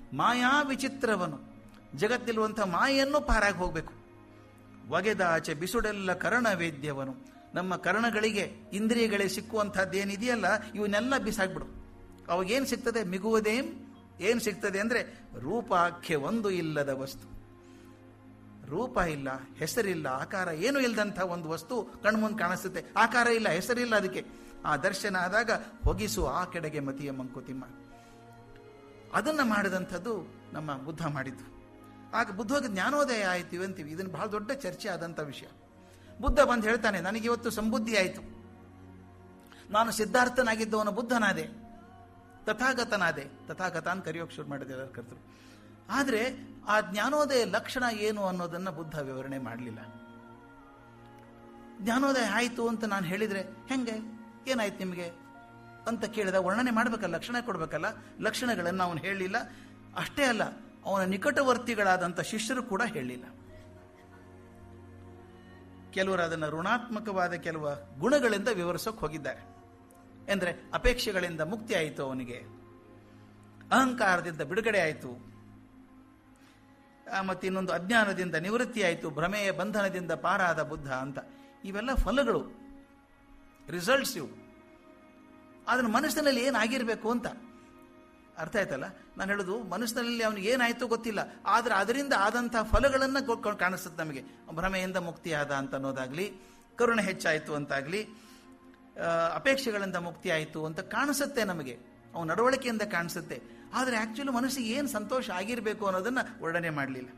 ಮಾಯಾ ವಿಚಿತ್ರವನು ಜಗತ್ತಿರುವಂಥ ಮಾಯೆಯನ್ನು ಪಾರಾಗಿ ಹೋಗಬೇಕು ಒಗೆದ ಆಚೆ ಬಿಸುಡೆಲ್ಲ ಕರ್ಣವೇದ್ಯವನು ನಮ್ಮ ಕರ್ಣಗಳಿಗೆ ಇಂದ್ರಿಯಗಳಿಗೆ ಸಿಕ್ಕುವಂಥದ್ದೇನಿದೆಯಲ್ಲ ಇವನ್ನೆಲ್ಲ ಬಿಸಾಕ್ಬಿಡು ಅವಾಗೇನು ಸಿಗ್ತದೆ ಮಿಗುವುದೇಂ ಏನು ಸಿಗ್ತದೆ ಅಂದರೆ ರೂಪಾಖ್ಯ ಒಂದು ಇಲ್ಲದ ವಸ್ತು ರೂಪ ಇಲ್ಲ ಹೆಸರಿಲ್ಲ ಆಕಾರ ಏನು ಇಲ್ಲದಂಥ ಒಂದು ವಸ್ತು ಕಣ್ಮುಂದೆ ಕಾಣಿಸುತ್ತೆ ಆಕಾರ ಇಲ್ಲ ಹೆಸರಿಲ್ಲ ಅದಕ್ಕೆ ಆ ದರ್ಶನ ಆದಾಗ ಹೊಗಿಸು ಆ ಕೆಡೆಗೆ ಮತಿಯ ಮಂಕುತಿಮ್ಮ ಅದನ್ನು ಮಾಡಿದಂಥದ್ದು ನಮ್ಮ ಬುದ್ಧ ಮಾಡಿದ್ದು ಆಗ ಬುದ್ಧಗೆ ಜ್ಞಾನೋದಯ ಆಯ್ತು ಅಂತೀವಿ ಇದನ್ನು ಬಹಳ ದೊಡ್ಡ ಚರ್ಚೆ ಆದಂಥ ವಿಷಯ ಬುದ್ಧ ಬಂದು ಹೇಳ್ತಾನೆ ನನಗೆ ಇವತ್ತು ಸಂಬುದ್ಧಿ ಆಯಿತು ನಾನು ಸಿದ್ಧಾರ್ಥನಾಗಿದ್ದವನು ಬುದ್ಧನಾದೆ ತಥಾಗತನಾದೆ ತಥಾಗತ ಅಂತ ಕರೆಯೋಕೆ ಶುರು ಮಾಡಿದೆ ಎಲ್ಲರ ಕರ್ತರು ಆದರೆ ಆ ಜ್ಞಾನೋದಯ ಲಕ್ಷಣ ಏನು ಅನ್ನೋದನ್ನು ಬುದ್ಧ ವಿವರಣೆ ಮಾಡಲಿಲ್ಲ ಜ್ಞಾನೋದಯ ಆಯಿತು ಅಂತ ನಾನು ಹೇಳಿದರೆ ಹೆಂಗೆ ಏನಾಯ್ತು ನಿಮಗೆ ಅಂತ ಕೇಳಿದ ವರ್ಣನೆ ಮಾಡಬೇಕಲ್ಲ ಲಕ್ಷಣ ಕೊಡಬೇಕಲ್ಲ ಲಕ್ಷಣಗಳನ್ನು ಅವನು ಹೇಳಲಿಲ್ಲ ಅಷ್ಟೇ ಅಲ್ಲ ಅವನ ನಿಕಟವರ್ತಿಗಳಾದಂಥ ಶಿಷ್ಯರು ಕೂಡ ಹೇಳಲಿಲ್ಲ ಕೆಲವರು ಅದನ್ನು ಋಣಾತ್ಮಕವಾದ ಕೆಲವು ಗುಣಗಳಿಂದ ವಿವರಿಸೋಕೆ ಹೋಗಿದ್ದಾರೆ ಎಂದರೆ ಅಪೇಕ್ಷೆಗಳಿಂದ ಮುಕ್ತಿ ಆಯಿತು ಅವನಿಗೆ ಅಹಂಕಾರದಿಂದ ಬಿಡುಗಡೆ ಆಯಿತು ಮತ್ತು ಇನ್ನೊಂದು ಅಜ್ಞಾನದಿಂದ ನಿವೃತ್ತಿ ಆಯಿತು ಭ್ರಮೆಯ ಬಂಧನದಿಂದ ಪಾರಾದ ಬುದ್ಧ ಅಂತ ಇವೆಲ್ಲ ಫಲಗಳು ರಿಸಲ್ಟ್ಸ್ ಇವು ಅದನ್ನು ಮನಸ್ಸಿನಲ್ಲಿ ಏನಾಗಿರಬೇಕು ಅಂತ ಅರ್ಥ ಆಯ್ತಲ್ಲ ನಾನು ಹೇಳೋದು ಮನಸ್ಸಿನಲ್ಲಿ ಅವನಿಗೆ ಏನಾಯ್ತು ಗೊತ್ತಿಲ್ಲ ಆದರೆ ಅದರಿಂದ ಆದಂಥ ಫಲಗಳನ್ನು ಕಾಣಿಸುತ್ತೆ ನಮಗೆ ಭ್ರಮೆಯಿಂದ ಮುಕ್ತಿ ಆದ ಅಂತ ಅನ್ನೋದಾಗ್ಲಿ ಕರುಣೆ ಹೆಚ್ಚಾಯಿತು ಅಂತಾಗ್ಲಿ ಅಪೇಕ್ಷೆಗಳಿಂದ ಮುಕ್ತಿ ಆಯಿತು ಅಂತ ಕಾಣಿಸುತ್ತೆ ನಮಗೆ ಅವನ ನಡವಳಿಕೆಯಿಂದ ಕಾಣಿಸುತ್ತೆ ಆದರೆ ಆಕ್ಚುಲಿ ಮನಸ್ಸಿಗೆ ಏನು ಸಂತೋಷ ಆಗಿರಬೇಕು ಅನ್ನೋದನ್ನು ವರ್ಣನೆ ಮಾಡಲಿಲ್ಲ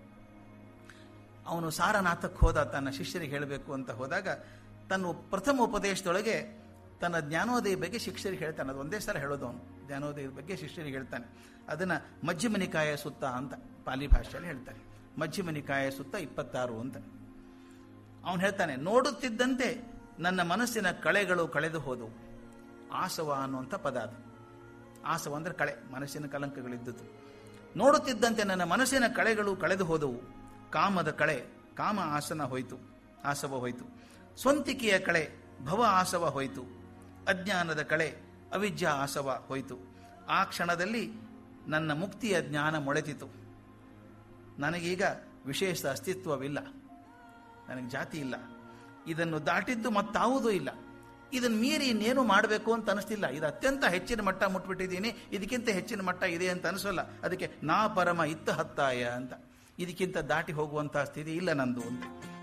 ಅವನು ಸಾರನಾಥಕ್ಕೆ ಹೋದ ತನ್ನ ಶಿಷ್ಯರಿಗೆ ಹೇಳಬೇಕು ಅಂತ ಹೋದಾಗ ತನ್ನ ಪ್ರಥಮ ಉಪದೇಶದೊಳಗೆ ತನ್ನ ಜ್ಞಾನೋದಯ ಬಗ್ಗೆ ಶಿಷ್ಯರಿಗೆ ಹೇಳ್ತಾನೆ ಅದು ಒಂದೇ ಸಲ ಹೇಳೋದು ಅವನು ಜ್ಞಾನೋದಯದ ಬಗ್ಗೆ ಶಿಷ್ಯರಿಗೆ ಹೇಳ್ತಾನೆ ಅದನ್ನು ಮಧ್ಯಮನಿಕಾಯ ಸುತ್ತ ಅಂತ ಪಾಲಿ ಭಾಷೆಯಲ್ಲಿ ಹೇಳ್ತಾರೆ ಮಧ್ಯಮನಿಕಾಯ ಸುತ್ತ ಇಪ್ಪತ್ತಾರು ಅಂತ ಅವನು ಹೇಳ್ತಾನೆ ನೋಡುತ್ತಿದ್ದಂತೆ ನನ್ನ ಮನಸ್ಸಿನ ಕಳೆಗಳು ಕಳೆದು ಹೋದವು ಆಸವ ಅನ್ನುವಂಥ ಪದ ಅದು ಆಸವ ಅಂದರೆ ಕಳೆ ಮನಸ್ಸಿನ ಕಲಂಕಗಳಿದ್ದದ್ದು ನೋಡುತ್ತಿದ್ದಂತೆ ನನ್ನ ಮನಸ್ಸಿನ ಕಳೆಗಳು ಕಳೆದು ಹೋದವು ಕಾಮದ ಕಳೆ ಕಾಮ ಆಸನ ಹೋಯಿತು ಆಸವ ಹೋಯಿತು ಸ್ವಂತಿಕೆಯ ಕಳೆ ಭವ ಆಸವ ಹೋಯಿತು ಅಜ್ಞಾನದ ಕಳೆ ಅವಿದ್ಯಾ ಆಸವ ಹೋಯಿತು ಆ ಕ್ಷಣದಲ್ಲಿ ನನ್ನ ಮುಕ್ತಿಯ ಜ್ಞಾನ ಮೊಳೆತಿತು ನನಗೀಗ ವಿಶೇಷ ಅಸ್ತಿತ್ವವಿಲ್ಲ ನನಗೆ ಜಾತಿ ಇಲ್ಲ ಇದನ್ನು ದಾಟಿದ್ದು ಮತ್ತಾವುದೂ ಇಲ್ಲ ಇದನ್ನು ಮೀರಿ ಇನ್ನೇನು ಮಾಡಬೇಕು ಅಂತ ಅನಿಸ್ತಿಲ್ಲ ಇದು ಅತ್ಯಂತ ಹೆಚ್ಚಿನ ಮಟ್ಟ ಮುಟ್ಬಿಟ್ಟಿದ್ದೀನಿ ಇದಕ್ಕಿಂತ ಹೆಚ್ಚಿನ ಮಟ್ಟ ಇದೆ ಅಂತ ಅನಿಸೋಲ್ಲ ಅದಕ್ಕೆ ನಾ ಪರಮ ಇತ್ತ ಹತ್ತಾಯ ಅಂತ ಇದಕ್ಕಿಂತ ದಾಟಿ ಹೋಗುವಂತಹ ಸ್ಥಿತಿ ಇಲ್ಲ ನಂದು ಅಂತ